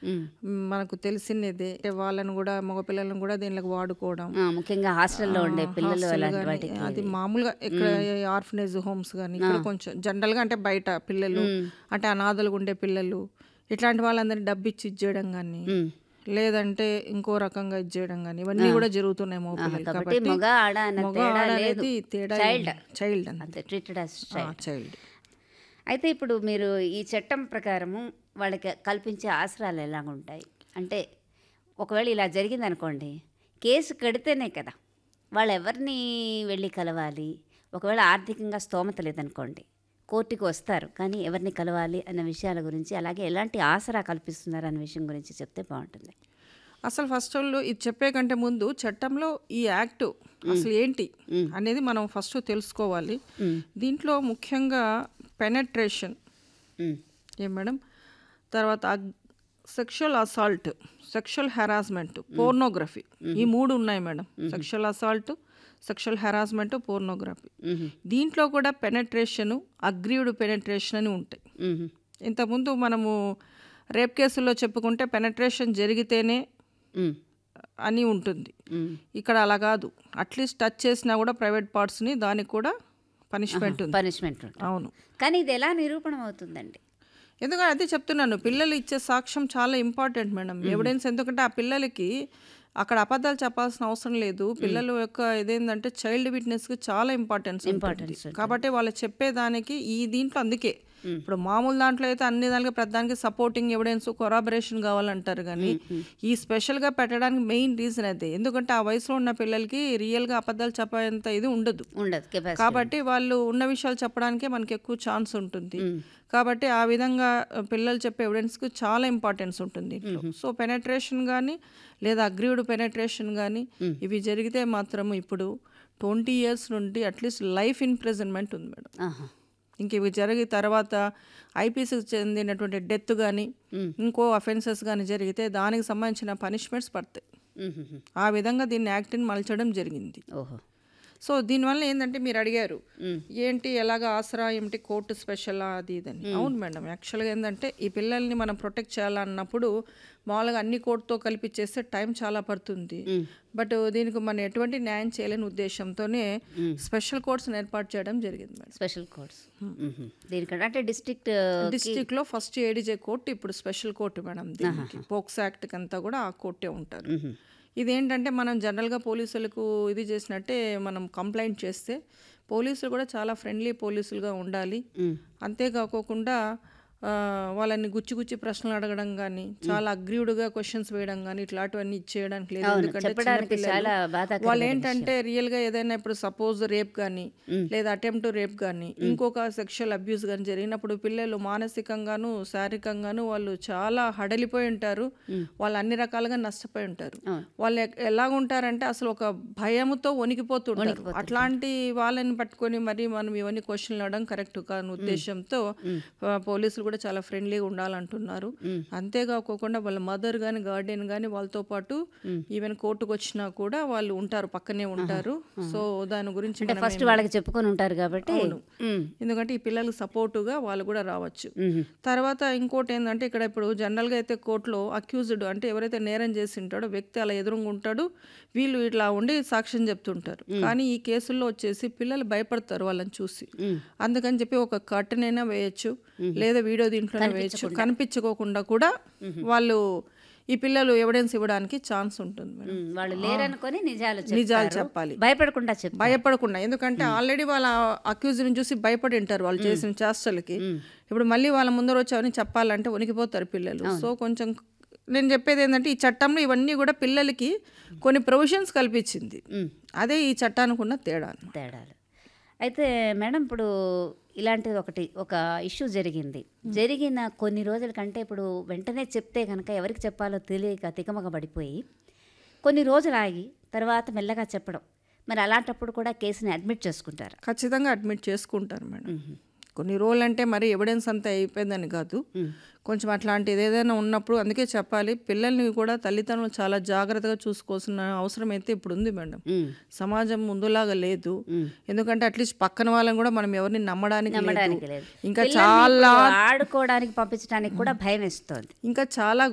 ఉమ్. మనకు తెలిసినదే అంటే వాళ్ళని కూడా మగపిల్లలను కూడా దీనిలోకి వాడుకోవడం ఆ, ముఖ్యంగా హాస్టల్లో ఉండే పిల్లలు హాస్టల్ అలాంటి గాని, వాటికి అది మామూలుగా ఇక్కడ ఆర్ఫనేజ్ హోమ్స్ కానీ ఇక్కడ కొంచెం జనరల్గా అంటే బయట పిల్లలు అంటే అనాథలుగా ఉండే పిల్లలు ఇట్లాంటి వాళ్ళందరినీ డబ్బు ఇచ్చి ఇచ్చేయడం కానీ ఉమ్. లేదంటే ఇంకో రకంగా ఇచ్చేయడం కానీ ఇవన్నీ కూడా జరుగుతున్నాయి మగ పిల్లలు కాబట్టి మగ ఆడ అన్న మగ తేడా ఆడ లేదు అనేది తేడా చైల్డ్ చైల్డ్ అంతే అంతే ట్రీటెడ్ యాజ్ చైల్డ్ అయితే ఇప్పుడు మీరు ఈ చట్టం ప్రకారము వాళ్ళకి కల్పించే ఆసరాలు ఎలాగ ఉంటాయి అంటే ఒకవేళ ఇలా జరిగింది అనుకోండి కేసు కడితేనే కదా వాళ్ళు ఎవరిని వెళ్ళి కలవాలి ఒకవేళ ఆర్థికంగా స్తోమత లేదనుకోండి కోర్టుకి వస్తారు కానీ ఎవరిని కలవాలి అన్న విషయాల గురించి అలాగే ఎలాంటి ఆసరా కల్పిస్తున్నారు అన్న విషయం గురించి చెప్తే బాగుంటుంది అసలు ఫస్ట్ వాళ్ళు ఇది చెప్పే కంటే ముందు చట్టంలో ఈ యాక్ట్ అసలు ఏంటి అనేది మనం ఫస్ట్ తెలుసుకోవాలి దీంట్లో ముఖ్యంగా పెనట్రేషన్ ఉమ్, ఏం మేడం తర్వాత sexual assault sexual harassment pornography ఈ మూడు ఉన్నాయి madam sexual assault sexual harassment pornography hmm. దీంట్లో కూడా పెనట్రేషన్ అగ్రీవ్డ్ పెనట్రేషన్ అని ఉంటాయి మ్మ్. ఇంతకుముందు మనము రేప్ కేసుల్లో చెప్పుకుంటే పెనట్రేషన్ జరిగితేనే మ్మ్. అని ఉంటుంది మ్మ్. ఇక్కడ అలా కాదు అట్లీస్ట్ టచ్ చేసినా కూడా ప్రైవేట్ పార్ట్స్ని దానికి కూడా పనిష్మెంట్ ఉంది పనిష్మెంట్ ఉంటుంది అవును కానీ ఇది ఎలా నిరూపణ అవుతుందండి ఎందుకంటే అదే చెప్తున్నాను పిల్లలు ఇచ్చే సాక్ష్యం చాలా ఇంపార్టెంట్ మేడం ఎవిడెన్స్ ఎందుకంటే ఆ పిల్లలకి అక్కడ అబద్ధాలు చెప్పాల్సిన అవసరం లేదు పిల్లల యొక్క ఇదేంటంటే చైల్డ్ విట్నెస్కి చాలా ఇంపార్టెన్స్ ఉంటుంది కాబట్టి వాళ్ళు చెప్పేదానికి ఈ దీంట్లో అందుకే ఇప్పుడు మామూలు దాంట్లో అయితే అన్ని దానికి ప్రధానికి సపోర్టింగ్ ఎవిడెన్స్ కొరాబరేషన్ కావాలంటారు కానీ ఈ స్పెషల్గా పెట్టడానికి మెయిన్ రీజన్ అదే ఎందుకంటే ఆ వయసులో ఉన్న పిల్లలకి రియల్గా అబద్ధాలు చెప్పేంత ఇది ఉండదు ఉండదు కెపాసిటీ కాబట్టి వాళ్ళు ఉన్న విషయాలు చెప్పడానికే మనకి ఎక్కువ ఛాన్స్ ఉంటుంది కాబట్టి ఆ విధంగా ఆ, పిల్లలు చెప్పే ఎవిడెన్స్కి చాలా ఇంపార్టెన్స్ ఉంటుంది ఇంట్లో సో పెనట్రేషన్ కానీ లేదా అగ్రీవ్డ్ పెనట్రేషన్ కానీ ఇవి జరిగితే మాత్రం ఇప్పుడు ట్వంటీ ఇయర్స్ నుండి అట్లీస్ట్ లైఫ్ ఇంప్రిజన్మెంట్ ఉంది మేడం ఆహా. ఇంక ఇవి జరిగిన తర్వాత ఐపీసీకి చెందినటువంటి డెత్ కానీ ఇంకో అఫెన్సెస్ కానీ జరిగితే దానికి సంబంధించిన పనిష్మెంట్స్ పడతాయి మ్మ్. ఆ విధంగా దీన్ని యాక్ట్ని మలచడం జరిగింది ఓహో సో దీనివల్ల ఏంటంటే మీరు అడిగారు ఏంటి ఎలాగ ఆసరా ఏమిటి కోర్టు స్పెషల్ అది ఇదని అవును మేడం యాక్చువల్గా ఏంటంటే ఈ పిల్లల్ని మనం ప్రొటెక్ట్ చేయాలన్నప్పుడు మామూలుగా అన్ని కోర్టుతో కలిపి చేస్తే టైం చాలా పడుతుంది బట్ దీనికి మనం ఎటువంటి న్యాయం చేయలేని ఉద్దేశంతోనే స్పెషల్ కోర్ట్స్ని ఏర్పాటు చేయడం జరిగింది మేడం స్పెషల్ కోర్ట్స్ దీనికంటే అంటే డిస్ట్రిక్ట్ డిస్టిక్ లో ఫస్ట్ ఏడీజే కోర్టు ఇప్పుడు స్పెషల్ కోర్టు మేడం దీనికి పోక్స్ యాక్ట్ అంతా కూడా ఆ కోర్టే ఉంటారు ఇదేంటంటే మనం జనరల్గా పోలీసులకు ఇది చేసినట్టే మనం కంప్లైంట్ చేస్తే పోలీసులు కూడా చాలా ఫ్రెండ్లీ పోలీసులుగా ఉండాలి అంతేకాకోకుండా ఆ, వాళ్ళని గుచ్చి గుచ్చి ప్రశ్నలు అడగడం కానీ చాలా అగ్రీవ్డ్గా క్వశ్చన్స్ వేయడం కానీ ఇట్లాంటివన్నీ ఇచ్చేయడానికి లేదు ఎందుకంటే చెప్పడానికి చిన్నపిల్లలు. చాలా బాధాకరమైన వాళ్ళు ఏంటంటే రియల్ గా ఏదైనా ఇప్పుడు సపోజ్ రేప్ కానీ లేదా అటెంప్ట్ రేప్ కానీ ఇంకొక సెక్షువల్ అబ్యూస్ కానీ జరిగినప్పుడు పిల్లలు మానసికంగాను శారీరకంగాను వాళ్ళు చాలా హడలిపోయి ఉంటారు వాళ్ళు అన్ని రకాలుగా నష్టపోయి ఉంటారు వాళ్ళు ఎ- ఎలా ఉంటారంటే అసలు ఒక భయముతో వణికిపోతుంటారు అట్లాంటి వాళ్ళని పట్టుకొని మరి మనం ఇవన్నీ క్వశ్చన్లు అడగడం కరెక్ట్ కాని ఉద్దేశంతో ఆ, పోలీసులు కూడా చాలా ఫ్రెండ్లీగా ఉండాలంటున్నారు అంతేకాకుండా వాళ్ళ మదర్ కానీ గార్డెన్ కానీ వాళ్ళతో పాటు ఈవెన్ కోర్టుకు వచ్చినా కూడా వాళ్ళు ఉంటారు పక్కనే ఉంటారు సో దాని గురించి అంటే మనం ఫస్ట్ వాళ్ళకి చెప్పుకొని ఉంటారు కాబట్టి మ్మ్. ఎందుకంటే ఈ పిల్లలకు సపోర్టుగా వాళ్ళు కూడా రావచ్చు తర్వాత ఇంకోటి ఏంటంటే ఇక్కడ ఇప్పుడు జనరల్గా అయితే కోర్టులో అక్యూజ్డ్ అంటే ఎవరైతే నేరం చేసి ఉంటాడో వ్యక్తి అలా ఎదురుగా ఉంటాడు వీళ్ళు ఇట్లా ఉండి సాక్ష్యం చెప్తుంటారు కానీ ఈ కేసుల్లో వచ్చేసి పిల్లలు భయపడతారు వాళ్ళని చూసి అందుకని చెప్పి ఒక కర్టన్ అయినా వేయచ్చు లేదా వీడియో దీంట్లోనే వేయచ్చు కనిపించుకోకుండా కూడా వాళ్ళు ఈ పిల్లలు ఎవిడెన్స్ ఇవ్వడానికి ఛాన్స్ ఉంటుంది మేడం మ్మ్. వాళ్ళు లేరనుకొని నిజాలు నిజాలు చెప్తారు. చెప్పాలి భయపడకుండా చెప్తారు భయపడకుండా ఎందుకంటే ఆల్రెడీ వాళ్ళ అక్యూజ్ని చూసి భయపడి ఉంటారు వాళ్ళు చేసిన చేష్టలకి ఇప్పుడు మళ్ళీ వాళ్ళ ముందర వచ్చావని చెప్పాలంటే వణికిపోతారు పిల్లలు సో కొంచెం నేను చెప్పేది ఏంటంటే ఈ చట్టంలో ఇవన్నీ కూడా పిల్లలకి కొన్ని ప్రొవిజన్స్ కల్పించింది అదే ఈ చట్టానికి ఉన్న తేడా అన్నమాట. తేడాలు అయితే మేడం ఇప్పుడు ఇలాంటిది ఒకటి ఒక ఇష్యూ జరిగింది జరిగిన కొన్ని రోజుల కంటే ఇప్పుడు వెంటనే చెప్తే కనుక ఎవరికి చెప్పాలో తెలియక తికమక పడిపోయి కొన్ని రోజులు ఆగి తర్వాత మెల్లగా చెప్పడం మరి అలాంటప్పుడు కూడా కేసుని అడ్మిట్ చేసుకుంటారు ఖచ్చితంగా అడ్మిట్ చేసుకుంటారు మేడం కొన్ని రోజులు అంటే మరి ఎవిడెన్స్ అంతా అయిపోయిందని కాదు కొంచెం అట్లాంటిది ఏదైనా ఉన్నప్పుడు అందుకే చెప్పాలి పిల్లల్ని కూడా తల్లిదండ్రులు చాలా జాగ్రత్తగా చూసుకోవాల్సిన అవసరం అయితే ఇప్పుడు ఉంది మేడం సమాజం ముందులాగా లేదు ఎందుకంటే అట్లీస్ట్ పక్కన వాళ్ళని కూడా మనం ఎవరిని నమ్మడానికి నమ్మడానికి లేదు లేదు ఇంకా పిల్లల్ని చాలా ఇప్పుడు ఆడుకోవడానికి పంపించడానికి కూడా భయం వేస్తుంది ఇంకా చాలా